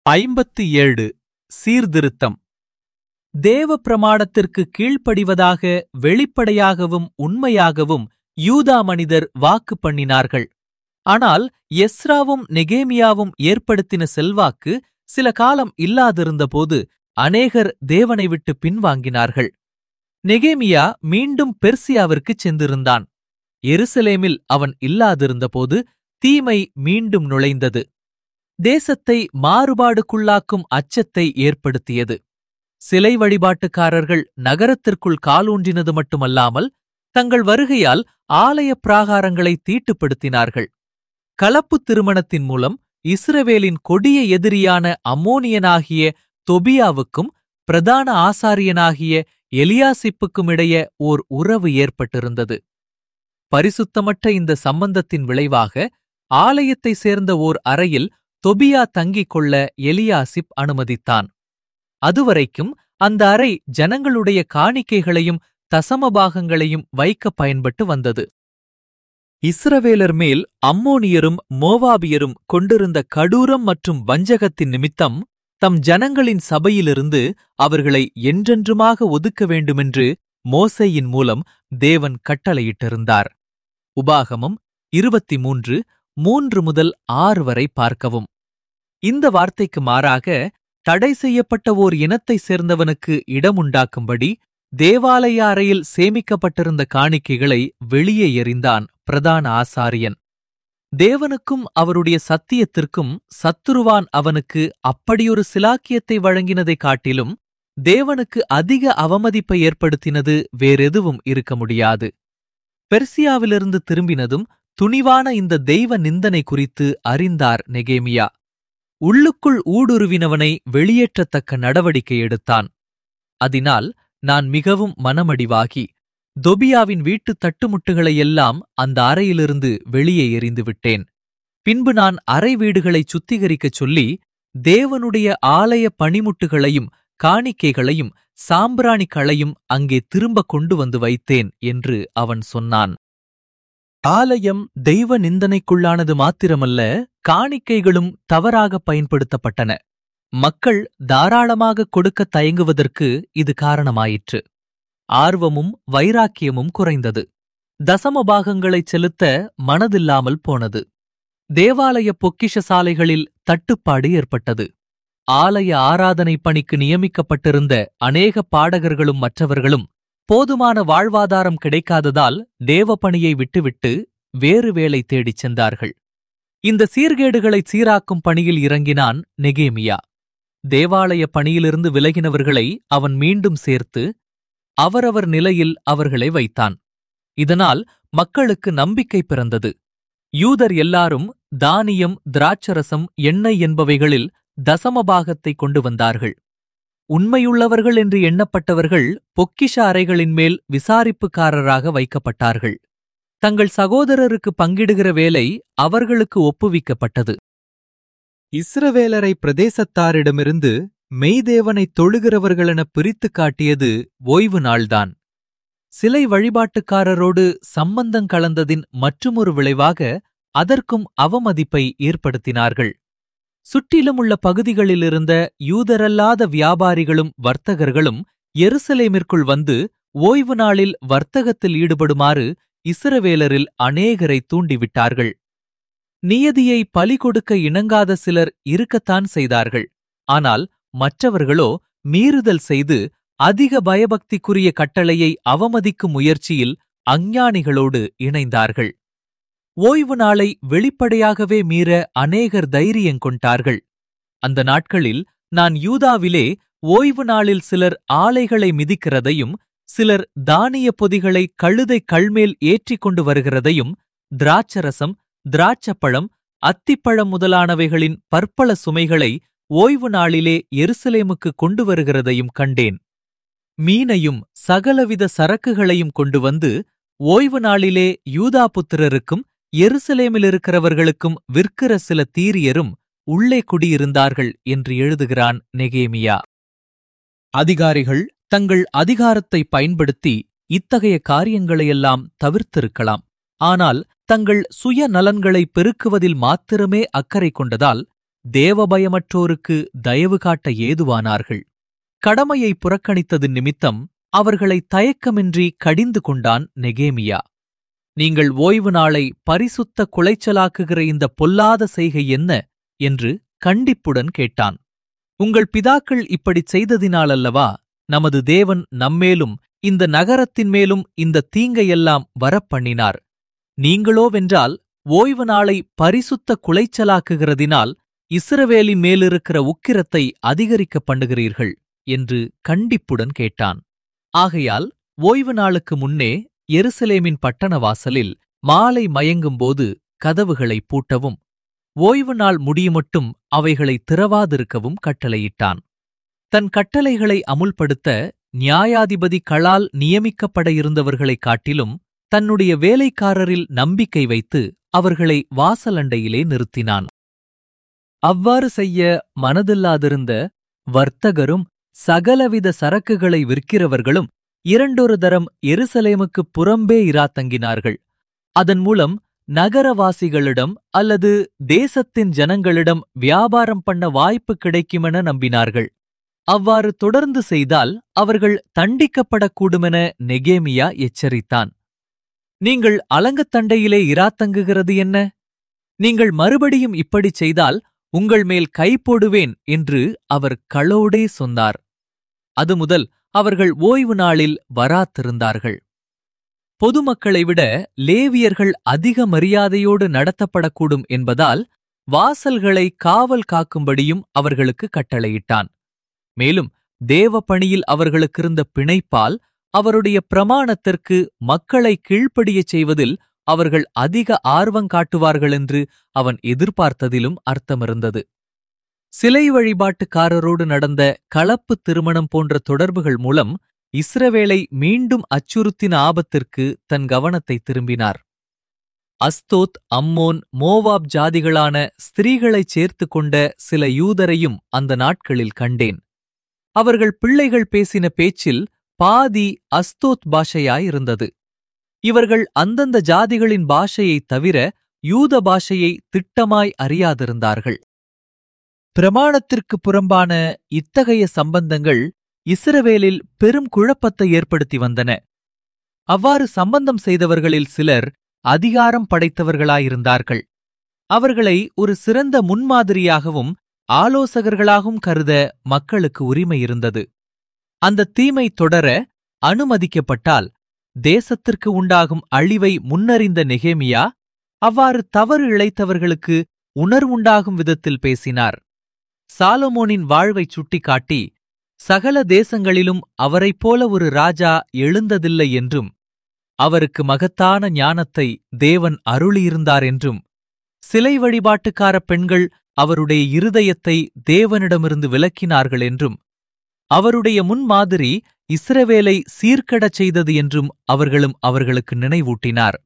ஐம்பத்து ஏழு சீர்திருத்தம் தேவ பிரமாணத்திற்கு கீழ்ப்படிவதாக வெளிப்படையாகவும் உண்மையாகவும் யூதா மனிதர் வாக்கு பண்ணினார்கள் ஆனால் எஸ்ராவும் நெகேமியாவும் ஏற்படுத்தின செல்வாக்கு சில காலம் இல்லாதிருந்தபோது அநேகர் தேவனை விட்டு பின்வாங்கினார்கள் நெகேமியா மீண்டும் பெர்சியாவிற்குச் சென்றிருந்தான் எருசலேமில் அவன் இல்லாதிருந்தபோது தீமை மீண்டும் நுழைந்தது தேசத்தை மாறுபாடுக்குள்ளாக்கும் அச்சத்தை ஏற்படுத்தியது சிலை வழிபாட்டுக்காரர்கள் நகரத்திற்குள் காலூன்றினது மட்டுமல்லாமல் தங்கள் வருகையால் ஆலய பிராகாரங்களை தீட்டுப்படுத்தினார்கள் கலப்பு திருமணத்தின் மூலம் இஸ்ரவேலின் கொடிய எதிரியான அம்மோனியனாகிய தொபியாவுக்கும் பிரதான ஆசாரியனாகிய எலியாசிப்புக்கும் இடையே ஓர் உறவு ஏற்பட்டிருந்தது பரிசுத்தமற்ற இந்த சம்பந்தத்தின் விளைவாக ஆலயத்தை சேர்ந்த ஓர் அறையில் தொபியா தங்கிக் கொள்ள எலியாசிப் அனுமதித்தான் அதுவரைக்கும் அந்த அறை ஜனங்களுடைய காணிக்கைகளையும் தசமபாகங்களையும் வைக்க பயன்பட்டு வந்தது இஸ்ரவேலர் மேல் அம்மோனியரும் மோவாபியரும் கொண்டிருந்த கடூரம் மற்றும் வஞ்சகத்தின் நிமித்தம் தம் ஜனங்களின் சபையிலிருந்து அவர்களை என்றென்றுமாக ஒதுக்க வேண்டுமென்று மோசேயின் மூலம் தேவன் கட்டளையிட்டிருந்தார் உபாகமம் இருபத்தி மூன்று மூன்று முதல் ஆறு வரை பார்க்கவும் இந்த வார்த்தைக்கு மாறாக தடை செய்யப்பட்ட ஓர் இனத்தைச் சேர்ந்தவனுக்கு இடமுண்டாக்கும்படி தேவாலய அறையில் சேமிக்கப்பட்டிருந்த காணிக்கைகளை வெளியே எறிந்தான் பிரதான ஆசாரியன் தேவனுக்கும் அவருடைய சத்தியத்திற்கும் சத்துருவான் அவனுக்கு அப்படியொரு சிலாக்கியத்தை வழங்கினதைக் காட்டிலும் தேவனுக்கு அதிக அவமதிப்பை ஏற்படுத்தினது வேறெதுவும் இருக்க முடியாது பெர்சியாவிலிருந்து திரும்பினதும் துணிவான இந்த தெய்வ நிந்தனை குறித்து அறிந்தார் நெகேமியா உள்ளுக்குள் ஊடுருவினவனை வெளியேற்றத்தக்க நடவடிக்கை எடுத்தான் அதனால் நான் மிகவும் மனமடிவாகி தொபியாவின் வீட்டு தட்டுமுட்டுகளையெல்லாம் அந்த அறையிலிருந்து வெளியே எறிந்து விட்டேன் பின்பு நான் அறை வீடுகளைச் சுத்திகரிக்கச் சொல்லி தேவனுடைய ஆலய பணிமுட்டுகளையும் காணிக்கைகளையும் சாம்பிராணிகளையும் அங்கே திரும்ப கொண்டு வந்து வைத்தேன் என்று அவன் சொன்னான் ஆலயம் தெய்வ நிந்தனைக்குள்ளானது மாத்திரமல்ல காணிக்கைகளும் தவறாக பயன்படுத்தப்பட்டன மக்கள் தாராளமாக கொடுக்க தயங்குவதற்கு இது காரணமாயிற்று ஆர்வமும் வைராக்கியமும் குறைந்தது தசம பாகங்களைச் செலுத்த மனதில்லாமல் போனது தேவாலய பொக்கிஷ சாலைகளில் தட்டுப்பாடு ஏற்பட்டது ஆலய ஆராதனை பணிக்கு நியமிக்கப்பட்டிருந்த அநேக பாடகர்களும் மற்றவர்களும் போதுமான வாழ்வாதாரம் கிடைக்காததால் தேவ பணியை விட்டுவிட்டு வேறு வேலை தேடிச் சென்றார்கள் இந்த சீர்கேடுகளை சீராக்கும் பணியில் இறங்கினான் நெகேமியா தேவாலய பணியிலிருந்து விலகினவர்களை அவன் மீண்டும் சேர்த்து அவரவர் நிலையில் அவர்களை வைத்தான் இதனால் மக்களுக்கு நம்பிக்கை பிறந்தது யூதர் எல்லாரும் தானியம் திராட்சரசம் எண்ணெய் என்பவைகளில் தசமபாகத்தை கொண்டு வந்தார்கள் உண்மையுள்ளவர்கள் என்று எண்ணப்பட்டவர்கள் பொக்கிஷ அறைகளின் மேல் விசாரிப்புக்காரராக வைக்கப்பட்டார்கள் தங்கள் சகோதரருக்கு பங்கிடுகிற வேலை அவர்களுக்கு ஒப்புவிக்கப்பட்டது இஸ்ரவேலரை பிரதேசத்தாரிடமிருந்து மெய்தேவனைத் தொழுகிறவர்களென பிரித்துக் காட்டியது ஓய்வு நாள்தான் சிலை வழிபாட்டுக்காரரோடு சம்பந்தங் கலந்ததின் மற்றுமொரு விளைவாக அதற்கும் அவமதிப்பை ஏற்படுத்தினார்கள் சுற்றிலும் உள்ள பகுதிகளிலிருந்த யூதரல்லாத வியாபாரிகளும் வர்த்தகர்களும் எருசலேமிற்குள் வந்து ஓய்வு நாளில் வர்த்தகத்தில் ஈடுபடுமாறு இஸ்ரவேலரில் அநேகரை தூண்டிவிட்டார்கள் நியதியை பலி கொடுக்க இணங்காத சிலர் இருக்கத்தான் செய்தார்கள் ஆனால் மற்றவர்களோ மீறுதல் செய்து அதிக பயபக்திக்குரிய கட்டளையை அவமதிக்கும் முயற்சியில் அஞ்ஞானிகளோடு இணைந்தார்கள் ஓய்வு நாளை வெளிப்படையாகவே மீற அநேகர் தைரியங்கொண்டார்கள் அந்த நாட்களில் நான் யூதாவிலே ஓய்வு நாளில் சிலர் ஆலைகளை மிதிக்கிறதையும் சிலர் தானிய பொதிகளை கழுதை கள்மேல் ஏற்றிக் கொண்டு வருகிறதையும் திராட்சரசம் திராட்சப்பழம் அத்திப்பழம் முதலானவைகளின் பற்பல சுமைகளை ஓய்வு நாளிலே எருசலேமுக்கு கொண்டு வருகிறதையும் கண்டேன் மீனையும் சகலவித சரக்குகளையும் கொண்டு வந்து ஓய்வு நாளிலே யூதா புத்திரருக்கும் எருசலேமிலிருக்கிறவர்களுக்கும் விற்கிற சில தீரியரும் உள்ளே குடியிருந்தார்கள் என்று எழுதுகிறான் நெகேமியா அதிகாரிகள் தங்கள் அதிகாரத்தை பயன்படுத்தி இத்தகைய காரியங்களையெல்லாம் தவிர்த்திருக்கலாம் ஆனால் தங்கள் சுய நலன்களை பெருக்குவதில் மாத்திரமே அக்கறை கொண்டதால் தேவபயமற்றோருக்கு தயவு காட்ட ஏதுவானார்கள் கடமையை புறக்கணித்தது நிமித்தம் அவர்களை தயக்கமின்றி கடிந்து கொண்டான் நெகேமியா நீங்கள் ஓய்வு நாளை பரிசுத்த குலைச்சலாக்குகிற இந்த பொல்லாத செய்கை என்ன என்று கண்டிப்புடன் கேட்டான் உங்கள் பிதாக்கள் இப்படிச் செய்ததினாலல்லவா நமது தேவன் நம்மேலும் இந்த நகரத்தின் மேலும் இந்த தீங்கையெல்லாம் வரப்பண்ணினார் நீங்களோவென்றால் ஓய்வு நாளை பரிசுத்த குலைச்சலாக்குகிறதினால் இஸ்ரவேலின் மேலிருக்கிற உக்கிரத்தை அதிகரிக்க பண்ணுகிறீர்கள் என்று கண்டிப்புடன் கேட்டான் ஆகையால் ஓய்வு நாளுக்கு முன்னே எருசலேமின் பட்டண வாசலில் மாலை மயங்கும்போது கதவுகளை பூட்டவும் ஓய்வு நாள் முடியுமட்டும் அவைகளை திறவாதிருக்கவும் கட்டளையிட்டான் தன் கட்டளைகளை அமுல்படுத்த நியாயாதிபதி களால் நியமிக்கப்பட இருந்தவர்களைக் காட்டிலும் தன்னுடைய வேலைக்காரரில் நம்பிக்கை வைத்து அவர்களை வாசலண்டையிலே நிறுத்தினான் அவ்வாறு செய்ய மனதில்லாதிருந்த வர்த்தகரும் சகலவித சரக்குகளை விற்கிறவர்களும் இரண்டொரு தரம் எருசலேமுக்குப் புறம்பே இராத்தங்கினார்கள் அதன் மூலம் நகரவாசிகளிடம் அல்லது தேசத்தின் ஜனங்களிடம் வியாபாரம் பண்ண வாய்ப்பு கிடைக்குமென நம்பினார்கள் அவ்வாறு தொடர்ந்து செய்தால் அவர்கள் தண்டிக்கப்படக்கூடுமென நெகேமியா எச்சரித்தான் நீங்கள் அலங்கத்தண்டையிலே இராத்தங்குகிறது என்ன நீங்கள் மறுபடியும் இப்படிச் செய்தால் உங்கள் மேல் கை போடுவேன் என்று அவர் களோடே சொன்னார் அது முதல் அவர்கள் ஓய்வு நாளில் வராத்திருந்தார்கள் பொதுமக்களை விட லேவியர்கள் அதிக மரியாதையோடு நடத்தப்படக்கூடும் என்பதால் வாசல்களை காவல் காக்கும்படியும் அவர்களுக்கு கட்டளையிட்டான் மேலும் தேவ பணியில் அவர்களுக்கிருந்த பிணைப்பால் அவருடைய பிரமாணத்திற்கு மக்களை கீழ்ப்படியச் செய்வதில் அவர்கள் அதிக ஆர்வங் காட்டுவார்களென்று அவன் எதிர்பார்த்ததிலும் அர்த்தமிருந்தது சிலை வழிபாட்டுக்காரரோடு நடந்த கலப்பு திருமணம் போன்ற தொடர்புகள் மூலம் இஸ்ரவேலை மீண்டும் அச்சுறுத்தின ஆபத்திற்கு தன் கவனத்தை திரும்பினார் அஸ்தோத் அம்மோன் மோவாப் ஜாதிகளான ஸ்திரீகளைச் சேர்த்து கொண்ட சில யூதரையும் அந்த நாட்களில் கண்டேன் அவர்கள் பிள்ளைகள் பேசின பேச்சில் பாதி அஸ்தோத் பாஷையாயிருந்தது இவர்கள் அந்தந்த ஜாதிகளின் பாஷையைத் தவிர யூத பாஷையை திட்டமாய் அறியாதிருந்தார்கள் பிரமாணத்திற்கு புறம்பான இத்தகைய சம்பந்தங்கள் இஸ்ரவேலில் பெரும் குழப்பத்தை ஏற்படுத்தி வந்தன அவ்வாறு சம்பந்தம் செய்தவர்களில் சிலர் அதிகாரம் படைத்தவர்களாயிருந்தார்கள் அவர்களை ஒரு சிறந்த முன்மாதிரியாகவும் ஆலோசகர்களாகவும் கருத மக்களுக்கு உரிமை இருந்தது அந்த தீமை தொடர அனுமதிக்கப்பட்டால் தேசத்திற்கு உண்டாகும் அழிவை முன்னறிந்த நெகேமியா அவ்வாறு தவறு இழைத்தவர்களுக்கு உணர்வுண்டாகும் விதத்தில் பேசினார் சாலமோனின் வாழ்வைச் சுட்டிக்காட்டி சகல தேசங்களிலும் அவரைப் போல ஒரு ராஜா எழுந்ததில்லை என்றும் அவருக்கு மகத்தான ஞானத்தை தேவன் அருளியிருந்தார் என்றும் சிலை வழிபாட்டுக்கார பெண்கள் அவருடைய இருதயத்தை தேவனிடமிருந்து விலக்கினார்கள் என்றும் அவருடைய முன்மாதிரி இஸ்ரவேலை சீர்கடச் செய்தது என்றும் அவர்களும் அவர்களுக்கு நினைவூட்டினார்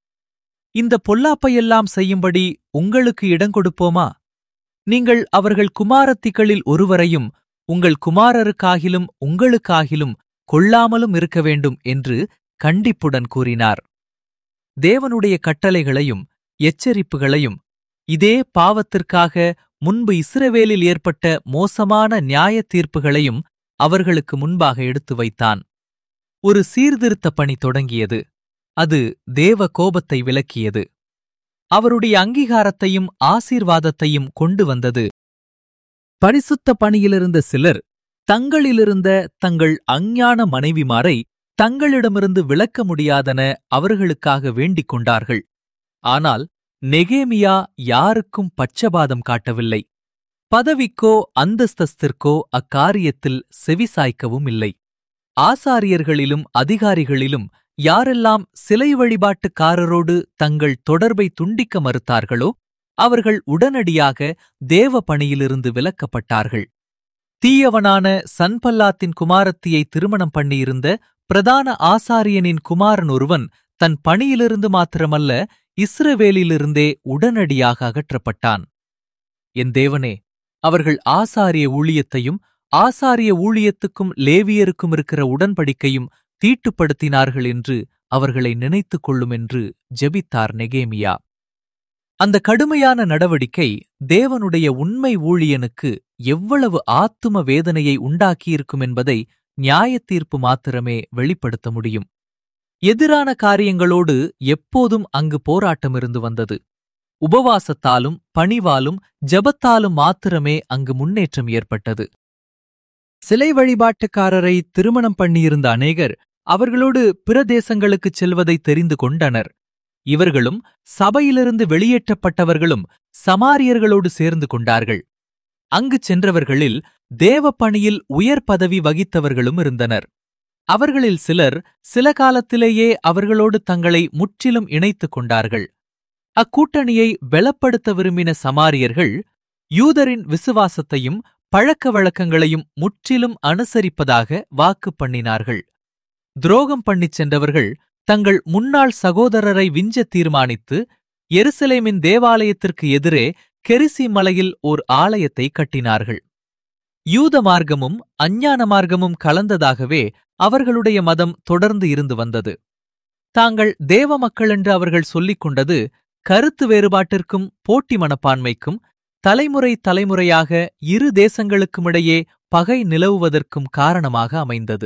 இந்த பொல்லாப்பையெல்லாம் செய்யும்படி உங்களுக்கு இடங்கொடுப்போமா நீங்கள் அவர்கள் குமாரத்திகளில் ஒருவரையும் உங்கள் குமாரருக்காகிலும் உங்களுக்காகிலும் கொள்ளாமலும் இருக்க வேண்டும் என்று கண்டிப்புடன் கூறினார் தேவனுடைய கட்டளைகளையும் எச்சரிப்புகளையும் இதே பாவத்திற்காக முன்பு இஸ்ரவேலில் ஏற்பட்ட மோசமான நியாய தீர்ப்புகளையும் அவர்களுக்கு முன்பாக எடுத்து வைத்தான் ஒரு சீர்திருத்த பணி தொடங்கியது அது தேவ கோபத்தை விலக்கியது அவருடைய அங்கீகாரத்தையும் ஆசீர்வாதத்தையும் கொண்டு வந்தது பரிசுத்த பணியிலிருந்த சிலர் தங்களிலிருந்த தங்கள் அஞ்ஞான மனைவிமாரை தங்களிடமிருந்து விலக்க முடியாதன அவர்களுக்காக வேண்டிக் கொண்டார்கள் ஆனால் நெகேமியா யாருக்கும் பட்சபாதம் காட்டவில்லை பதவிக்கோ அந்தஸ்தஸ்திற்கோ அக்காரியத்தில் செவிசாய்க்கவும் இல்லை ஆசாரியர்களிலும் அதிகாரிகளிலும் யாரெல்லாம் சிலை வழிபாட்டுக்காரரோடு தங்கள் தொடர்பை துண்டிக்க மறுத்தார்களோ அவர்கள் உடனடியாக தேவ பணியிலிருந்து விலக்கப்பட்டார்கள் தீயவனான சன்பல்லாத்தின் குமாரத்தியை திருமணம் பண்ணியிருந்த பிரதான ஆசாரியனின் குமாரன் ஒருவன் தன் பணியிலிருந்து மாத்திரமல்ல இஸ்ரவேலிலிருந்தே உடனடியாக அகற்றப்பட்டான் என் தேவனே அவர்கள் ஆசாரிய ஊழியத்தையும் ஆசாரிய ஊழியத்துக்கும் லேவியருக்கும் இருக்கிற உடன்படிக்கையும் தீட்டுப்படுத்தினார்கள் என்று அவர்களை நினைத்துக் கொள்ளும் என்று ஜெபித்தார் நெகேமியா அந்த கடுமையான நடவடிக்கை தேவனுடைய உண்மை ஊழியனுக்கு எவ்வளவு ஆத்தும வேதனையை உண்டாக்கியிருக்கும் என்பதை நியாயத் தீர்ப்பு மாத்திரமே வெளிப்படுத்த முடியும் எதிரான காரியங்களோடு எப்போதும் அங்கு போராட்டம் இருந்து வந்தது உபவாசத்தாலும் பணிவாலும் ஜெபத்தாலும் மாத்திரமே அங்கு முன்னேற்றம் ஏற்பட்டது சிலை வழிபாட்டுக்காரரை திருமணம் பண்ணியிருந்த அநேகர் அவர்களோடு பிற தேசங்களுக்குச் செல்வதை தெரிந்து கொண்டனர் இவர்களும் சபையிலிருந்து வெளியேற்றப்பட்டவர்களும் சமாரியர்களோடு சேர்ந்து கொண்டார்கள் அங்கு சென்றவர்களில் தேவ பணியில் உயர் பதவி வகித்தவர்களும் இருந்தனர் அவர்களில் சிலர் சில காலத்திலேயே அவர்களோடு தங்களை முற்றிலும் இணைத்துக் கொண்டார்கள் அக்கூட்டணியை பலப்படுத்த விரும்பின சமாரியர்கள் யூதரின் விசுவாசத்தையும் பழக்க வழக்கங்களையும் முற்றிலும் அனுசரிப்பதாக வாக்கு பண்ணினார்கள் துரோகம் பண்ணிச் சென்றவர்கள் தங்கள் முன்னாள் சகோதரரை விஞ்ச தீர்மானித்து எருசலேமின் தேவாலயத்திற்கு எதிரே கெரிசி மலையில் ஓர் ஆலயத்தை கட்டினார்கள் யூத மார்க்கமும் அஞ்ஞான மார்க்கமும் கலந்ததாகவே அவர்களுடைய மதம் தொடர்ந்து இருந்து வந்தது தாங்கள் தேவ மக்கள் என்று அவர்கள் சொல்லிக் கொண்டது கருத்து வேறுபாட்டிற்கும் போட்டி மனப்பான்மைக்கும் தலைமுறை தலைமுறையாக இரு தேசங்களுக்குமிடையே பகை நிலவுவதற்கும் காரணமாக அமைந்தது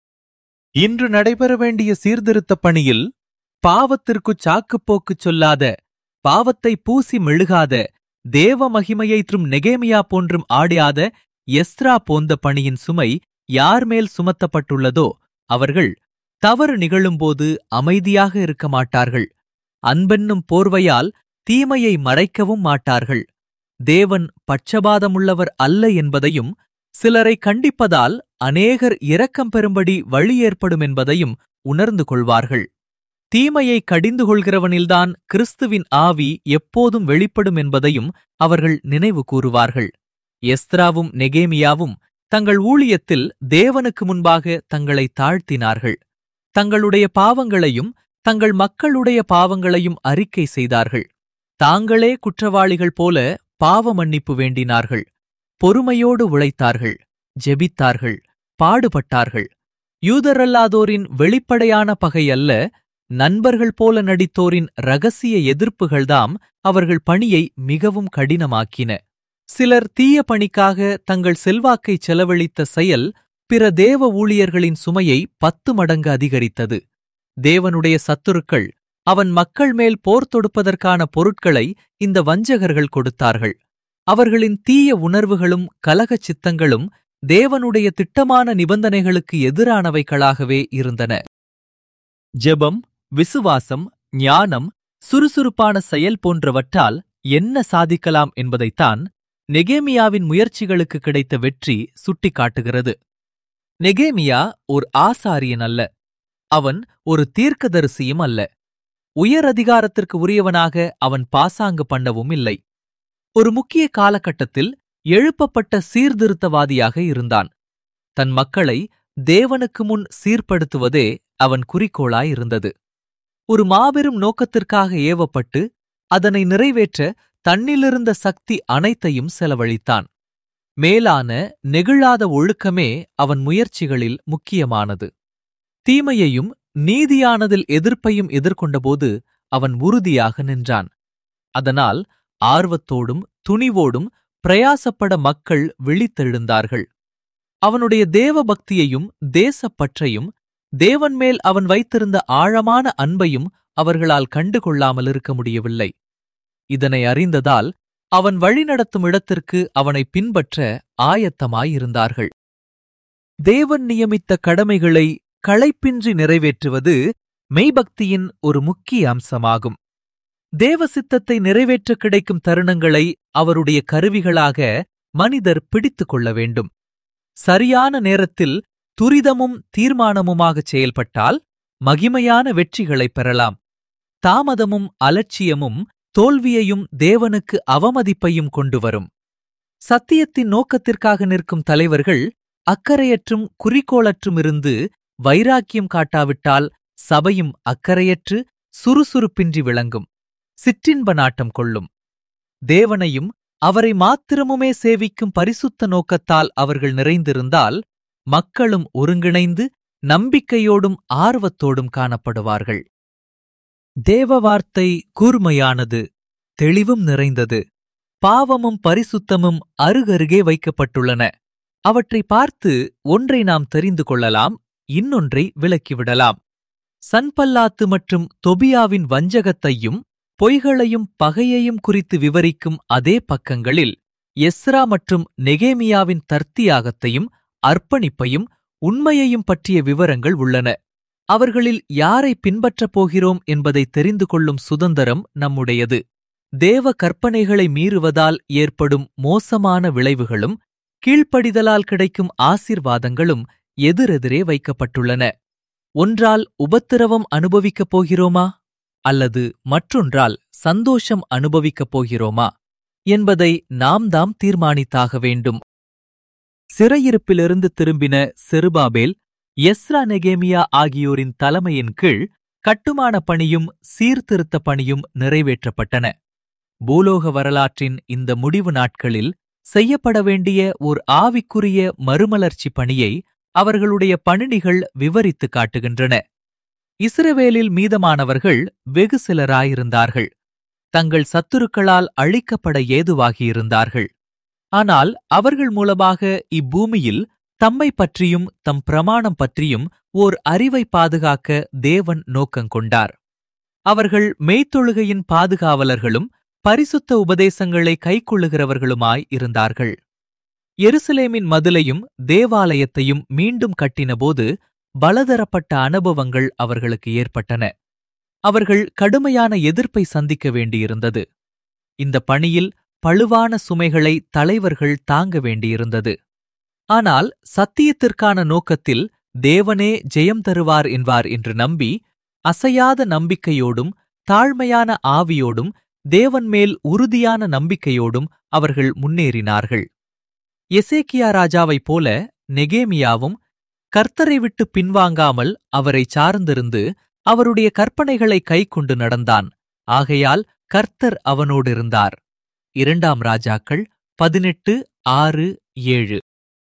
இன்று நடைபெற வேண்டிய சீர்திருத்தப் பணியில் பாவத்திற்குச் சாக்குப்போக்குச் சொல்லாத பாவத்தை பூசி மெழுகாத தேவ மகிமையைற்றும் நெகேமியா போன்றும் ஆடியாத எஸ்ரா போந்த பணியின் சுமை யார் மேல் சுமத்தப்பட்டுள்ளதோ அவர்கள் தவறு நிகழும்போது அமைதியாக இருக்க மாட்டார்கள் அன்பென்னும் போர்வையால் தீமையை மறைக்கவும் மாட்டார்கள் தேவன் பட்சபாதமுள்ளவர் அல்ல என்பதையும் சிலரை கண்டிப்பதால் அநேகர் இரக்கம் பெறும்படி வழி ஏற்படும் என்பதையும் உணர்ந்து கொள்வார்கள் தீமையை கடிந்து கொள்கிறவனில்தான் கிறிஸ்துவின் ஆவி எப்போதும் வெளிப்படும் என்பதையும் அவர்கள் நினைவு கூறுவார்கள் எஸ்திராவும் நெகேமியாவும் தங்கள் ஊழியத்தில் தேவனுக்கு முன்பாக தங்களை தாழ்த்தினார்கள் தங்களுடைய பாவங்களையும் தங்கள் மக்களுடைய பாவங்களையும் அறிக்கை செய்தார்கள் தாங்களே குற்றவாளிகள் போல பாவ மன்னிப்பு வேண்டினார்கள் பொறுமையோடு உழைத்தார்கள் ஜெபித்தார்கள் பாடுபட்டார்கள் யூதரல்லாதோரின் வெளிப்படையான பகை அல்ல நண்பர்கள் போல நடித்தோரின் ரகசிய எதிர்ப்புகள்தாம் அவர்கள் பணியை மிகவும் கடினமாக்கின சிலர் தீய பணிக்காக தங்கள் செல்வாக்கை செலவழித்த செயல் பிற தேவ ஊழியர்களின் சுமையை பத்து மடங்கு அதிகரித்தது தேவனுடைய சத்துருக்கள் அவன் மக்கள் மேல் போர் தொடுப்பதற்கான பொருட்களை இந்த வஞ்சகர்கள் கொடுத்தார்கள் அவர்களின் தீய உணர்வுகளும் கலகச் சித்தங்களும் தேவனுடைய திட்டமான நிபந்தனைகளுக்கு எதிரானவைகளாகவே இருந்தன ஜெபம் விசுவாசம் ஞானம் சுறுசுறுப்பான செயல் போன்றவற்றால் என்ன சாதிக்கலாம் என்பதைத்தான் நெகேமியாவின் முயற்சிகளுக்கு கிடைத்த வெற்றி சுட்டிக்காட்டுகிறது நெகேமியா ஒரு ஆசாரியன் அல்ல அவன் ஒரு தீர்க்கதரிசியும் அல்ல உயர் அதிகாரத்திற்கு உரியவனாக அவன் பாசாங்கு பண்ணவும் இல்லை ஒரு முக்கிய காலகட்டத்தில் எழுப்பப்பட்ட சீர்திருத்தவாதியாக இருந்தான் தன் மக்களை தேவனுக்கு முன் சீர்படுத்துவதே அவன் குறிக்கோளாயிருந்தது ஒரு மாபெரும் நோக்கத்திற்காக ஏவப்பட்டு அதனை நிறைவேற்ற தன்னிலிருந்த சக்தி அனைத்தையும் செலவழித்தான் மேலான நெகிழாத ஒழுக்கமே அவன் முயற்சிகளில் முக்கியமானது தீமையையும் நீதியானதில் எதிர்ப்பையும் எதிர்கொண்டபோது அவன் உறுதியாக நின்றான் அதனால் ஆர்வத்தோடும் துணிவோடும் பிரயாசப்பட மக்கள் விழித்தெழுந்தார்கள் அவனுடைய தேவ பக்தியையும் தேசப்பற்றையும் தேவன் மேல் அவன் வைத்திருந்த ஆழமான அன்பையும் அவர்களால் கண்டுகொள்ளாமல் இருக்க முடியவில்லை இதனை அறிந்ததால் அவன் வழிநடத்தும் இடத்திற்கு அவனை பின்பற்ற ஆயத்தமாயிருந்தார்கள் தேவன் நியமித்த கடமைகளை களைப்பின்றி நிறைவேற்றுவது மெய்பக்தியின் ஒரு முக்கிய அம்சமாகும் தேவ சித்தத்தை நிறைவேற்ற கிடைக்கும் தருணங்களை அவருடைய கருவிகளாக மனிதர் பிடித்துக் கொள்ள வேண்டும் சரியான நேரத்தில் துரிதமும் தீர்மானமுமாகச் செயல்பட்டால் மகிமையான வெற்றிகளைப் பெறலாம் தாமதமும் அலட்சியமும் தோல்வியையும் தேவனுக்கு அவமதிப்பையும் கொண்டு வரும் சத்தியத்தின் நோக்கத்திற்காக நிற்கும் தலைவர்கள் அக்கறையற்றும் குறிக்கோளற்றும் இருந்து வைராக்கியம் காட்டாவிட்டால் சபையும் அக்கறையற்று சுறுசுறுப்பின்றி விளங்கும் சிற்றின்ப நாட்டம் கொள்ளும் தேவனையும் அவரை மாத்திரமுமே சேவிக்கும் பரிசுத்த நோக்கத்தால் அவர்கள் நிறைந்திருந்தால் மக்களும் ஒருங்கிணைந்து நம்பிக்கையோடும் ஆர்வத்தோடும் காணப்படுவார்கள் தேவ வார்த்தை கூர்மையானது தெளிவும் நிறைந்தது பாவமும் பரிசுத்தமும் அருகருகே வைக்கப்பட்டுள்ளன அவற்றை பார்த்து ஒன்றை நாம் தெரிந்து கொள்ளலாம் இன்னொன்றை விலக்கிவிடலாம் சன்பல்லாத்து மற்றும் தொபியாவின் வஞ்சகத்தையும் பொய்களையும் பகையையும் குறித்து விவரிக்கும் அதே பக்கங்களில் எஸ்ரா மற்றும் நெகேமியாவின் தர்த்தியாகத்தையும் அர்ப்பணிப்பையும் உண்மையையும் பற்றிய விவரங்கள் உள்ளன அவர்களில் யாரை பின்பற்றப் போகிறோம் என்பதை தெரிந்து கொள்ளும் சுதந்திரம் நம்முடையது தேவ கற்பனைகளை மீறுவதால் ஏற்படும் மோசமான விளைவுகளும் கீழ்ப்படிதலால் கிடைக்கும் ஆசிர்வாதங்களும் எதிரெதிரே வைக்கப்பட்டுள்ளன ஒன்றால் உபத்திரவம் அனுபவிக்கப் போகிறோமா அல்லது மற்றொன்றால் சந்தோஷம் அனுபவிக்கப் போகிறோமா என்பதை நாம் தாம் தீர்மானித்தாக வேண்டும் சிறையிருப்பிலிருந்து திரும்பின செருபாபேல் எஸ்ரா நெகேமியா ஆகியோரின் தலைமையின் கீழ் கட்டுமான பணியும் சீர்திருத்த பணியும் நிறைவேற்றப்பட்டன பூலோக வரலாற்றின் இந்த முடிவு நாட்களில் செய்யப்பட வேண்டிய ஓர் ஆவிக்குரிய மறுமலர்ச்சி பணியை அவர்களுடைய பணினிகள் விவரித்து காட்டுகின்றன இஸ்ரவேலில் மீதமானவர்கள் வெகு சிலராயிருந்தார்கள் தங்கள் சத்துருக்களால் அழிக்கப்பட ஏதுவாகியிருந்தார்கள் ஆனால் அவர்கள் மூலமாக இப்பூமியில் தம்மை பற்றியும் தம் பிரமாணம் பற்றியும் ஓர் அறிவை பாதுகாக்க தேவன் நோக்கங்கொண்டார் அவர்கள் மெய்த்தொழுகையின் பாதுகாவலர்களும் பரிசுத்த உபதேசங்களை கைக்கொள்ளுகிறவர்களுமாய் இருந்தார்கள் எருசலேமின் மதிலையும் தேவாலயத்தையும் மீண்டும் கட்டினபோது பலதரப்பட்ட அனுபவங்கள் அவர்களுக்கு ஏற்பட்டன அவர்கள் கடுமையான எதிர்ப்பை சந்திக்க வேண்டியிருந்தது இந்த பணியில் பழுவான சுமைகளை தலைவர்கள் தாங்க வேண்டியிருந்தது ஆனால் சத்தியத்திற்கான நோக்கத்தில் தேவனே ஜெயம் தருவார் என்பார் என்று நம்பி அசையாத நம்பிக்கையோடும் தாழ்மையான ஆவியோடும் தேவன் மேல் உறுதியான நம்பிக்கையோடும் அவர்கள் முன்னேறினார்கள் எசேக்கியா ராஜாவைப் போல நெகேமியாவும் கர்த்தரை விட்டு பின்வாங்காமல் அவரை சார்ந்திருந்து அவருடைய கற்பனைகளை கைக்கொண்டு நடந்தான் ஆகையால் கர்த்தர் அவனோடிருந்தார் இரண்டாம் ராஜாக்கள் பதினெட்டு ஆறு ஏழு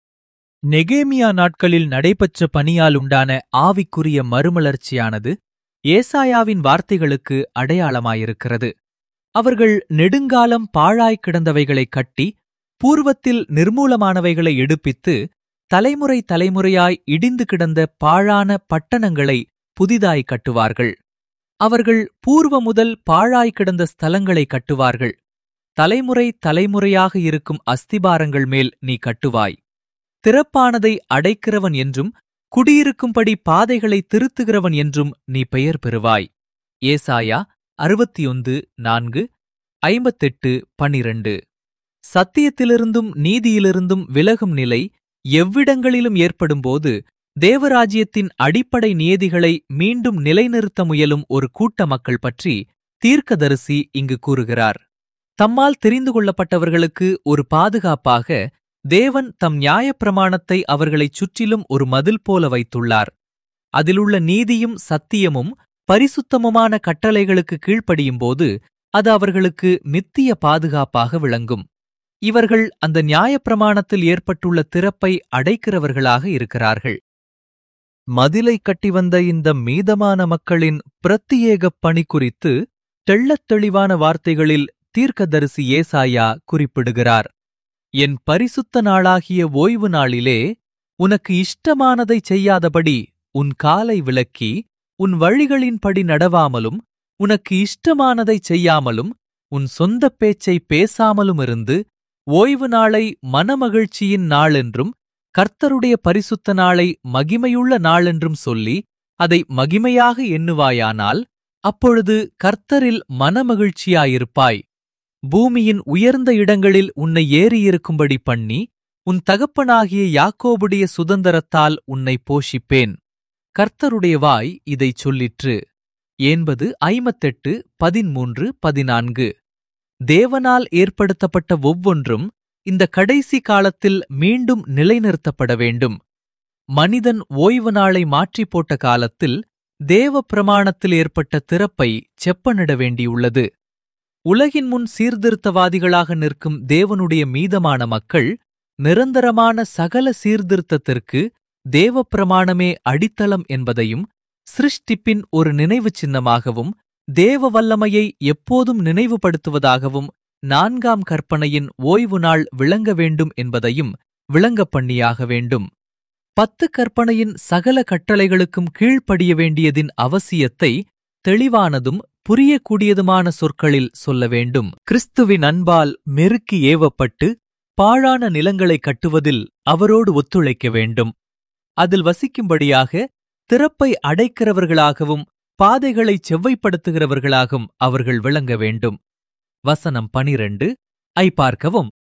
நெகேமியா நாட்களில் நடைபெற்ற பணியால் உண்டான ஆவிக்குரிய மறுமலர்ச்சியானது ஏசாயாவின் வார்த்தைகளுக்கு அடையாளமாயிருக்கிறது அவர்கள் நெடுங்காலம் பாழாய் கிடந்தவைகளைக் கட்டி பூர்வத்தில் நிர்மூலமானவைகளை எடுப்பித்து தலைமுறை தலைமுறையாய் இடிந்து கிடந்த பாழான பட்டணங்களை புதிதாய் கட்டுவார்கள் அவர்கள் பூர்வ முதல் பாழாய் கிடந்த ஸ்தலங்களை கட்டுவார்கள் தலைமுறை தலைமுறையாக இருக்கும் அஸ்திபாரங்கள் மேல் நீ கட்டுவாய் திறப்பானதை அடைக்கிறவன் என்றும் குடியிருக்கும்படி பாதைகளை திருத்துகிறவன் என்றும் நீ பெயர் பெறுவாய் ஏசாயா அறுபத்தியொந்து நான்கு ஐம்பத்தெட்டு பனிரண்டு சத்தியத்திலிருந்தும் நீதியிலிருந்தும் விலகும் நிலை எவ்விடங்களிலும் ஏற்படும்போது தேவராஜ்யத்தின் அடிப்படை நியதிகளை மீண்டும் நிலைநிறுத்த முயலும் ஒரு கூட்ட மக்கள் பற்றி தீர்க்கதரிசி இங்கு கூறுகிறார் தம்மால் தெரிந்து கொள்ளப்பட்டவர்களுக்கு ஒரு பாதுகாப்பாக தேவன் தம் நியாயப்பிரமாணத்தை அவர்களைச் சுற்றிலும் ஒரு மதில் போல வைத்துள்ளார் அதிலுள்ள நீதியும் சத்தியமும் பரிசுத்தமுமான கட்டளைகளுக்கு கீழ்ப்படியும்போது அது அவர்களுக்கு நித்திய பாதுகாப்பாக விளங்கும் இவர்கள் அந்த நியாயப்பிரமாணத்தில் ஏற்பட்டுள்ள திறப்பை அடைக்கிறவர்களாக இருக்கிறார்கள் மதிலை கட்டி வந்த இந்த மீதமான மக்களின் பிரத்தியேகப் பணி குறித்து தெள்ளத் தெளிவான வார்த்தைகளில் தீர்க்கதரிசி ஏசாயா குறிப்பிடுகிறார் என் பரிசுத்த நாளாகிய ஓய்வு நாளிலே உனக்கு இஷ்டமானதைச் செய்யாதபடி உன் காலை விலக்கி உன் வழிகளின்படி நடவாமலும் உனக்கு இஷ்டமானதைச் செய்யாமலும் உன் சொந்தப் பேச்சை பேசாமலும் இருந்து ஓய்வு நாளை மனமகிழ்ச்சியின் நாளென்றும் கர்த்தருடைய பரிசுத்த நாளை மகிமையுள்ள நாளென்றும் சொல்லி அதை மகிமையாக எண்ணுவாயானால் அப்பொழுது கர்த்தரில் மனமகிழ்ச்சியாயிருப்பாய் பூமியின் உயர்ந்த இடங்களில் உன்னை ஏறியிருக்கும்படி பண்ணி உன் தகப்பனாகிய யாக்கோபுடைய சுதந்திரத்தால் உன்னை போஷிப்பேன் கர்த்தருடைய வாய் இதைச் சொல்லிற்று என்பது ஐம்பத்தெட்டு பதிமூன்று பதினான்கு தேவனால் ஏற்படுத்தப்பட்ட ஒவ்வொன்றும் இந்த கடைசி காலத்தில் மீண்டும் நிலைநிறுத்தப்பட வேண்டும் மனிதன் ஓய்வு நாளை மாற்றிப் போட்ட காலத்தில் தேவ பிரமாணத்தில் ஏற்பட்ட திறப்பை செப்பனிட வேண்டியுள்ளது உலகின் முன் சீர்திருத்தவாதிகளாக நிற்கும் தேவனுடைய மீதமான மக்கள் நிரந்தரமான சகல சீர்திருத்தத்திற்கு தேவ பிரமாணமே அடித்தளம் என்பதையும் சிருஷ்டிப்பின் ஒரு நினைவு சின்னமாகவும் தேவ வல்லமையை எப்போதும் நினைவுபடுத்துவதாகவும் நான்காம் கற்பனையின் ஓய்வு நாள் விளங்க வேண்டும் என்பதையும் விளங்கப் பண்ணியாக வேண்டும் பத்து கற்பனையின் சகல கட்டளைகளுக்கும் கீழ்ப்படிய வேண்டியதின் அவசியத்தை தெளிவானதும் புரியக்கூடியதுமான சொற்களில் சொல்ல வேண்டும் கிறிஸ்துவின் அன்பால் மெருக்கி ஏவப்பட்டு பாழான நிலங்களை கட்டுவதில் அவரோடு ஒத்துழைக்க வேண்டும் அதில் வசிக்கும்படியாக திறப்பை அடைக்கிறவர்களாகவும் பாதைகளை செவ்வைப்படுத்துகிறவர்களாகவும் அவர்கள் விளங்க வேண்டும் வசனம் பனிரெண்டு ஐ பார்க்கவும்